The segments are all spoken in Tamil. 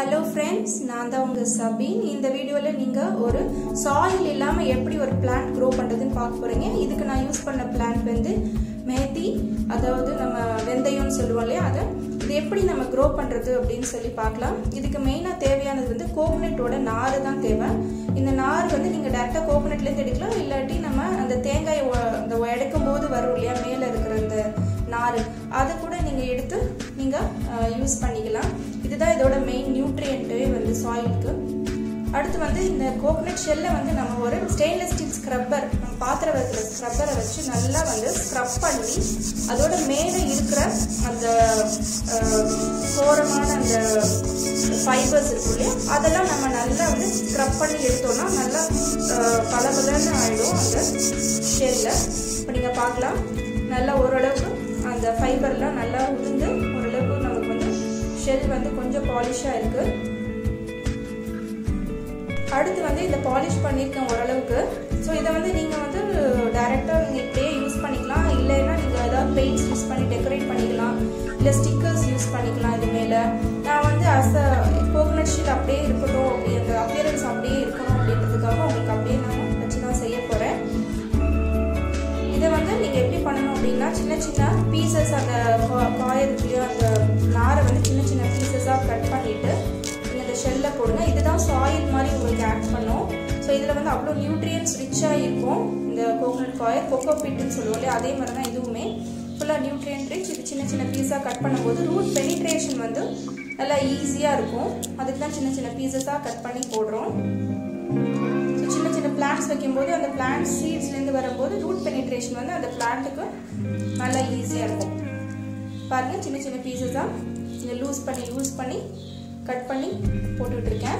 ஹலோ ஃப்ரெண்ட்ஸ் நான் தான் உங்கள் சபீன் இந்த வீடியோவில் நீங்கள் ஒரு சாயில் இல்லாமல் எப்படி ஒரு பிளான்ட் க்ரோ பண்ணுறதுன்னு பார்க்க போகிறீங்க இதுக்கு நான் யூஸ் பண்ண பிளான்ட் வந்து மேத்தி அதாவது நம்ம வெந்தயம்னு சொல்லுவோம் இல்லையா அதை இது எப்படி நம்ம க்ரோ பண்ணுறது அப்படின்னு சொல்லி பார்க்கலாம் இதுக்கு மெயினாக தேவையானது வந்து கோகனட்டோட நார் தான் தேவை இந்த நார் வந்து நீங்கள் டேரெக்டாக கோகனட்லேருந்து எடுக்கலாம் இல்லாட்டி நம்ம அந்த தேங்காயை அந்த எடுக்கும் போது வரும் இல்லையா மேலே இருக்கிற அந்த நார் அதை கூட நீங்கள் எடுத்து நீங்கள் யூஸ் பண்ணிக்கலாம் இதுதான் இதோட மெயின் நியூட்ரியன்ட்டே வந்து சாயிலுக்கு அடுத்து வந்து இந்த கோகனட் ஷெல்லை வந்து நம்ம ஒரு ஸ்டெயின்லெஸ் ஸ்டீல் ஸ்க்ரப்பர் நம்ம பாத்திரம் வைக்கிற ஸ்க்ரப்பரை வச்சு நல்லா வந்து ஸ்க்ரப் பண்ணி அதோட மேலே இருக்கிற அந்த கோரமான அந்த ஃபைபர்ஸ் இருக்கும் இல்லையா அதெல்லாம் நம்ம நல்லா வந்து ஸ்க்ரப் பண்ணி எடுத்தோம்னா நல்லா பளபளன்னு ஆகிடும் அந்த ஷெல்லில் இப்போ நீங்கள் பார்க்கலாம் நல்லா ஓரளவுக்கு அந்த ஃபைபர்லாம் நல்லா உளுந்து ஓரளவுக்கு நமக்கு வந்து ஷெல் வந்து கொஞ்சம் பாலிஷாக இருக்குது அடுத்து வந்து இந்த பாலிஷ் பண்ணியிருக்கேன் ஓரளவுக்கு ஸோ இதை வந்து நீங்கள் வந்து டைரெக்டாக நீங்கள் இப்படியே யூஸ் பண்ணிக்கலாம் இல்லைன்னா நீங்கள் ஏதாவது பெயிண்ட்ஸ் யூஸ் பண்ணி டெக்கரேட் பண்ணிக்கலாம் இல்லை ஸ்டிக்கர்ஸ் யூஸ் பண்ணிக்கலாம் இது மேலே நான் வந்து அஸ் அ கோகனட் ஷீட் அப்படியே இருக்கட்டும் அப்படி அந்த அப்பியரன்ஸ் அப்படியே இருக்கணும் அப்படின்றதுக்காக உங்களுக்கு அப்படியே நான் வச்சு தான் செய்ய போகிறேன் இதை வந்து நீங்கள் எப்படி பண்ணணும் அப்படின்னா சின்ன சின்ன பீசஸ் அந்த காயத்துலேயோ அந்த நாரை வந்து சின்ன சின்ன பீசஸாக கட் பண்ணிவிட்டு நீங்கள் இந்த ஷெல்லில் போடுங்க இதுதான் சாயில் மாதிரி உங்களுக்கு ஆட் பண்ணும் ஸோ இதில் வந்து அவ்வளோ நியூட்ரியன்ஸ் ரிச்சாக இருக்கும் இந்த கோகனட் காயர் கொக்கோ பிட்டுன்னு சொல்லுவோம் இல்லையா அதே மாதிரி தான் இதுவுமே ஃபுல்லாக நியூட்ரியன்ட் ரிச் இது சின்ன சின்ன பீஸாக கட் பண்ணும்போது ரூட் பெனிட்ரேஷன் வந்து நல்லா ஈஸியாக இருக்கும் அதுக்கு தான் சின்ன சின்ன பீசஸாக கட் பண்ணி போடுறோம் ஸோ சின்ன சின்ன பிளான்ட்ஸ் வைக்கும்போது அந்த பிளான்ட் சீட்ஸ்லேருந்து வரும்போது ரூட் பெனிட்ரேஷன் வந்து அந்த பிளான்ட்டுக்கு நல்லா ஈஸியாக இருக்கும் பாருங்கள் சின்ன சின்ன பீசஸாக இதை லூஸ் பண்ணி லூஸ் பண்ணி கட் பண்ணி போட்டுக்கிட்டு இருக்கேன்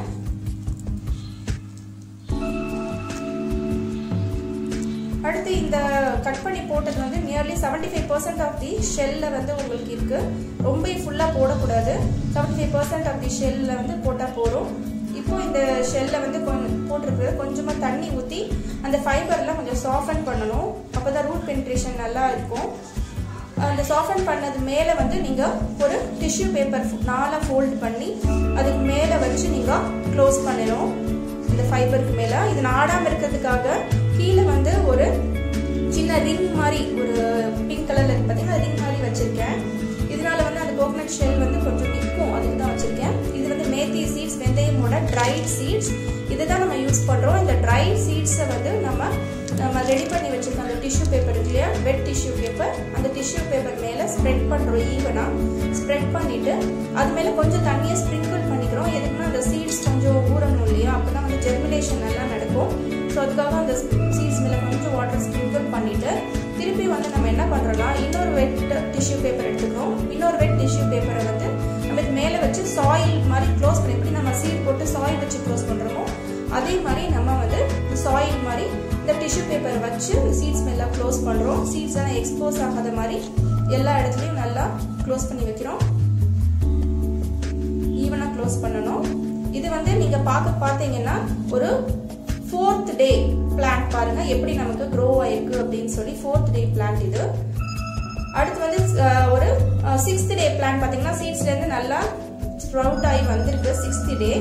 அடுத்து இந்த கட் பண்ணி போட்டது வந்து nearly seventy five percent of the ஷெல்ல வந்து உங்களுக்கு இருக்கு ரொம்ப ஃபுல்லாக போடக்கூடாது seventy five percent of the ஷெல்ல வந்து போட்டால் போகிறோம் இப்போ இந்த ஷெல்ல வந்து கொஞ்சம் போட்டிருக்கு கொஞ்சமாக தண்ணி ஊற்றி அந்த ஃபைபர்லாம் கொஞ்சம் சாஃபன் பண்ணணும் அப்போ தான் ரூட் பென்ட்ரேஷன் நல்லா இருக்கும் அந்த சாஃபன் பண்ணது மேலே வந்து நீங்கள் ஒரு டிஷ்யூ பேப்பர் நாலாக ஃபோல்ட் பண்ணி அதுக்கு மேலே வச்சு நீங்கள் க்ளோஸ் பண்ணிடும் இந்த ஃபைபருக்கு மேலே இது நாடாமல் இருக்கிறதுக்காக கீழே வந்து ஒரு சின்ன ரிங் மாதிரி ஒரு பிங்க் கலரில் இருக்கு பார்த்தீங்கன்னா ரிங் மாதிரி வச்சுருக்கேன் இதனால வந்து அந்த கோகனட் ஷெல் வந்து கொஞ்சம் நிற்கும் அதுக்கு தான் வச்சுருக்கேன் இது வந்து மேத்தி சீட்ஸ் வெந்தயமோட ட்ரைட் சீட்ஸ் இதை தான் நம்ம யூஸ் பண்ணுறோம் இந்த ட்ரை சீட்ஸை வந்து நம்ம நம்ம ரெடி பண்ணி வச்சுருக்கோம் அந்த டிஷ்யூ பேப்பர் இருக்கு இல்லையா வெட் டிஷ்யூ பேப்பர் அந்த டிஷ்யூ பேப்பர் மேலே ஸ்ப்ரெட் பண்ணுறோம் ஈவனாக ஸ்ப்ரெட் பண்ணிவிட்டு அது மேலே கொஞ்சம் தண்ணியை ஸ்ப்ரிங்கிள் பண்ணிக்கிறோம் எதுக்குன்னா அந்த சீட்ஸ் கொஞ்சம் ஊறணும் இல்லையா அப்போ தான் வந்து ஜெர்மினேஷன் நல்லா நடக்கும் ஸோ அதுக்காக அந்த சீட்ஸ் மேலே கொஞ்சம் வாட்டர் ஸ்ப்ரிங்கிள் பண்ணிவிட்டு திருப்பி வந்து நம்ம என்ன பண்ணுறோம்னா இன்னொரு வெட் டிஷ்யூ பேப்பர் எடுத்துக்கிறோம் இன்னொரு வெட் டிஷ்யூ பேப்பரை வந்து நம்ம இது மேலே வச்சு சாயில் மாதிரி க்ளோஸ் பண்ணி எப்படி நம்ம சீட் போட்டு சாயில் வச்சு க்ளோஸ் பண்ணுறோமோ அதே மாதிரி நம்ம வந்து சாயில் மாதிரி இந்த டிஷ்யூ பேப்பரை வச்சு இந்த சீட்ஸ் மேலே க்ளோஸ் பண்ணுறோம் சீட்ஸ் எல்லாம் எக்ஸ்போஸ் ஆகாத மாதிரி எல்லா இடத்துலையும் நல்லா க்ளோஸ் பண்ணி வைக்கிறோம் ஈவனாக க்ளோஸ் பண்ணணும் இது வந்து நீங்கள் பார்க்க பார்த்தீங்கன்னா ஒரு ஃபோர்த் டே பிளான்ட் பாருங்க எப்படி நமக்கு க்ரோ ஆயிருக்கு அப்படின்னு சொல்லி ஃபோர்த் டே பிளான்ட் இது அடுத்து வந்து ஒரு சிக்ஸ்த் டே பிளான்ட் பார்த்தீங்கன்னா சீட்ஸ்லேருந்து நல்லா ஸ்ப்ரவுட் ஆகி வந்திருக்கு சிக்ஸ்த் டே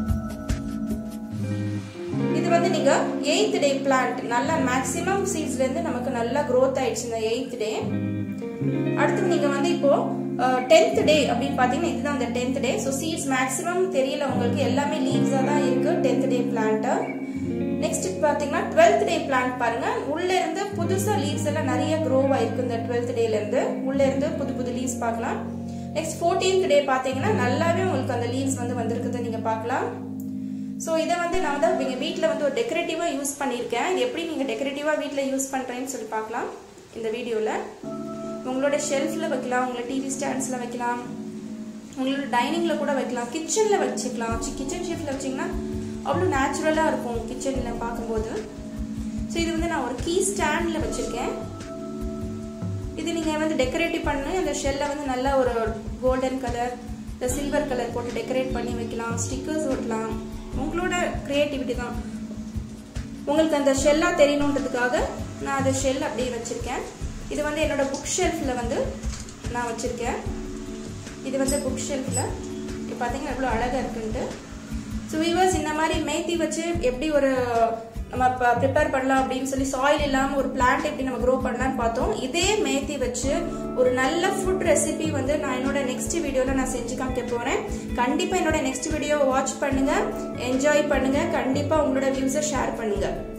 இது வந்து நீங்க எயித் டே பிளான்ட் நல்லா மேக்ஸிமம் சீட்ஸ்ல இருந்து நமக்கு நல்லா க்ரோத் ஆயிடுச்சு இந்த எயித் டே அடுத்து நீங்க வந்து இப்போ டென்த் டே அப்படின்னு பாத்தீங்கன்னா இதுதான் அந்த tenth day so seeds maximum தெரியல உங்களுக்கு எல்லாமே லீவ்ஸா தான் இருக்கு டென்த் டே பிளான்ட் நெக்ஸ்ட் பாத்தீங்கன்னா டுவெல்த் டே பிளான்ட் பாருங்க உள்ள இருந்து புதுசா லீவ்ஸ் எல்லாம் நிறைய க்ரோ ஆயிருக்கு இந்த டுவெல்த் டேல இருந்து உள்ள இருந்து புது புது லீவ்ஸ் பார்க்கலாம் நெக்ஸ்ட் ஃபோர்டீன்த் டே பாத்தீங்கன்னா நல்லாவே உங்களுக்கு அந்த லீவ்ஸ் வந்து வந்திருக்குது நீங்க பார்க்கலாம் ஸோ இதை வந்து நான் வந்து எங்கள் வீட்டில் வந்து ஒரு டெக்கரேட்டிவாக யூஸ் பண்ணியிருக்கேன் இது எப்படி நீங்கள் டெக்கரேட்டிவாக வீட்டில் யூஸ் பண்ணுறேன்னு சொல்லி பார்க்கலாம் இந்த வீடியோவில் உங்களோட ஷெல்ஃபில் வைக்கலாம் உங்களோட டிவி ஸ்டாண்ட்ஸில் வைக்கலாம் உங்களோட டைனிங்கில் கூட வைக்கலாம் கிச்சனில் வச்சுக்கலாம் கிச்சன் ஷெல்ஃபில் வச்சிங்கன்னா அவ்வளோ நேச்சுரலாக இருக்கும் கிச்சனில் பார்க்கும்போது ஸோ இது வந்து நான் ஒரு கீ ஸ்டாண்டில் வச்சுருக்கேன் இது நீங்கள் வந்து டெக்கரேட்டிவ் பண்ணி அந்த ஷெல்லை வந்து நல்லா ஒரு கோல்டன் கலர் இந்த சில்வர் கலர் போட்டு டெக்கரேட் பண்ணி வைக்கலாம் ஸ்டிக்கர்ஸ் ஒட்டலாம் உங்களோட க்ரியேட்டிவிட்டி தான் உங்களுக்கு அந்த ஷெல்லாக தெரியணுன்றதுக்காக நான் அந்த ஷெல் அப்படியே வச்சுருக்கேன் இது வந்து என்னோட புக் ஷெல்ஃபில் வந்து நான் வச்சுருக்கேன் இது வந்து புக் ஷெல்ஃபில் பார்த்தீங்கன்னா எவ்வளோ அழகாக இருக்குன்ட்டு ஸோ வீவர்ஸ் இந்த மாதிரி மேத்தி வச்சு எப்படி ஒரு நம்ம இப்போ ப்ரிப்பேர் பண்ணலாம் அப்படின்னு சொல்லி சாயில் இல்லாமல் ஒரு பிளான்ட் எப்படி நம்ம க்ரோ பண்ணலாம்னு பார்த்தோம் இதே மேத்தி வச்சு ஒரு நல்ல ஃபுட் ரெசிபி வந்து நான் என்னோட நெக்ஸ்ட் வீடியோவில் நான் செஞ்சு காமிக்க போகிறேன் கண்டிப்பாக என்னோட நெக்ஸ்ட் வீடியோவை வாட்ச் பண்ணுங்கள் என்ஜாய் பண்ணுங்கள் கண்டிப்பாக உங்களோட வியூஸை ஷேர் பண்ணுங்கள்